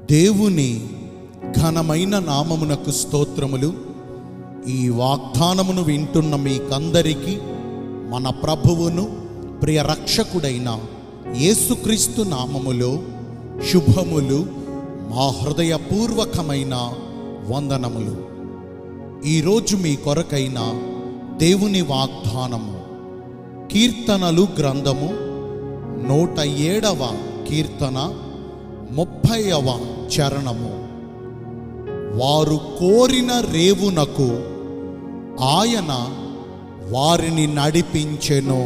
దేవుని ఘనమైన నామమునకు స్తోత్రములు ఈ వాగ్దానమును వింటున్న మీకందరికీ మన ప్రభువును ప్రియ రక్షకుడైన యేసుక్రీస్తు నామములో శుభములు మా హృదయపూర్వకమైన వందనములు ఈరోజు మీ కొరకైన దేవుని వాగ్దానము కీర్తనలు గ్రంథము నూట ఏడవ కీర్తన ముప్పైవ చరణము వారు కోరిన రేవునకు ఆయన వారిని నడిపించెను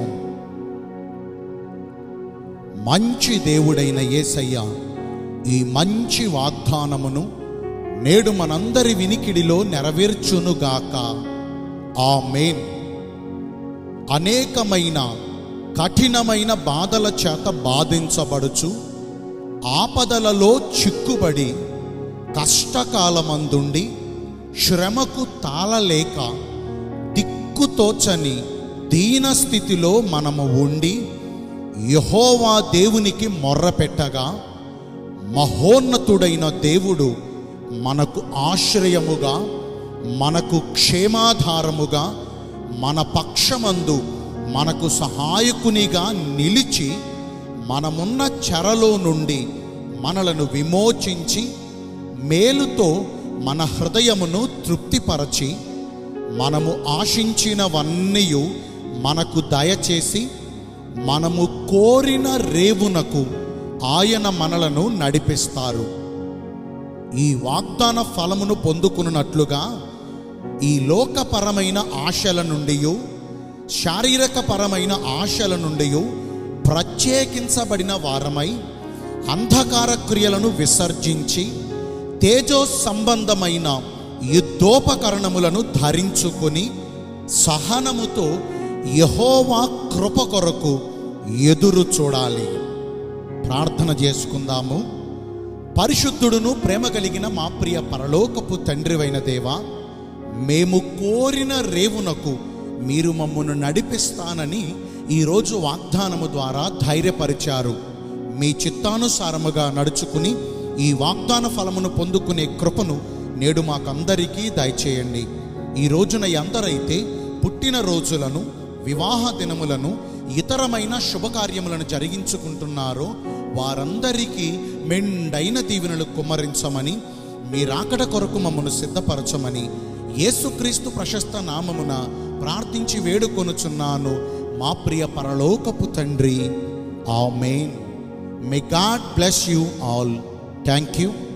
మంచి దేవుడైన యేసయ్య ఈ మంచి వాగ్దానమును నేడు మనందరి వినికిడిలో నెరవేర్చునుగాక ఆమేన్ అనేకమైన కఠినమైన బాధల చేత బాధించబడుచు ఆపదలలో చిక్కుబడి కష్టకాలమందుండి శ్రమకు తాళలేక దిక్కుతోచని దీన స్థితిలో మనము ఉండి యహోవా దేవునికి మొర్ర పెట్టగా మహోన్నతుడైన దేవుడు మనకు ఆశ్రయముగా మనకు క్షేమాధారముగా మన పక్షమందు మనకు సహాయకునిగా నిలిచి మనమున్న చెరలో నుండి మనలను విమోచించి మేలుతో మన హృదయమును తృప్తిపరచి మనము ఆశించినవన్నీ మనకు దయచేసి మనము కోరిన రేవునకు ఆయన మనలను నడిపిస్తారు ఈ వాగ్దాన ఫలమును పొందుకున్నట్లుగా ఈ లోకపరమైన ఆశల నుండి శారీరకపరమైన ఆశల నుండి ప్రత్యేకించబడిన వారమై అంధకార క్రియలను విసర్జించి తేజో సంబంధమైన యుద్ధోపకరణములను ధరించుకొని సహనముతో యహోవా కృప కొరకు ఎదురు చూడాలి ప్రార్థన చేసుకుందాము పరిశుద్ధుడును ప్రేమ కలిగిన మా ప్రియ పరలోకపు తండ్రివైన దేవా మేము కోరిన రేవునకు మీరు మమ్మను నడిపిస్తానని ఈరోజు వాగ్దానము ద్వారా ధైర్యపరిచారు మీ చిత్తానుసారముగా నడుచుకుని ఈ వాగ్దాన ఫలమును పొందుకునే కృపను నేడు మాకందరికీ దయచేయండి ఈ రోజున ఎందరైతే పుట్టిన రోజులను వివాహ దినములను ఇతరమైన శుభకార్యములను జరిగించుకుంటున్నారో వారందరికీ మెండైన దీవెనలు కుమ్మరించమని మీ రాకడ కొరకు మమ్మను సిద్ధపరచమని యేసుక్రీస్తు ప్రశస్త నామమున ప్రార్థించి వేడుకొనుచున్నాను మా ప్రియ పరలోకపు తండ్రి amen may God bless you all thank you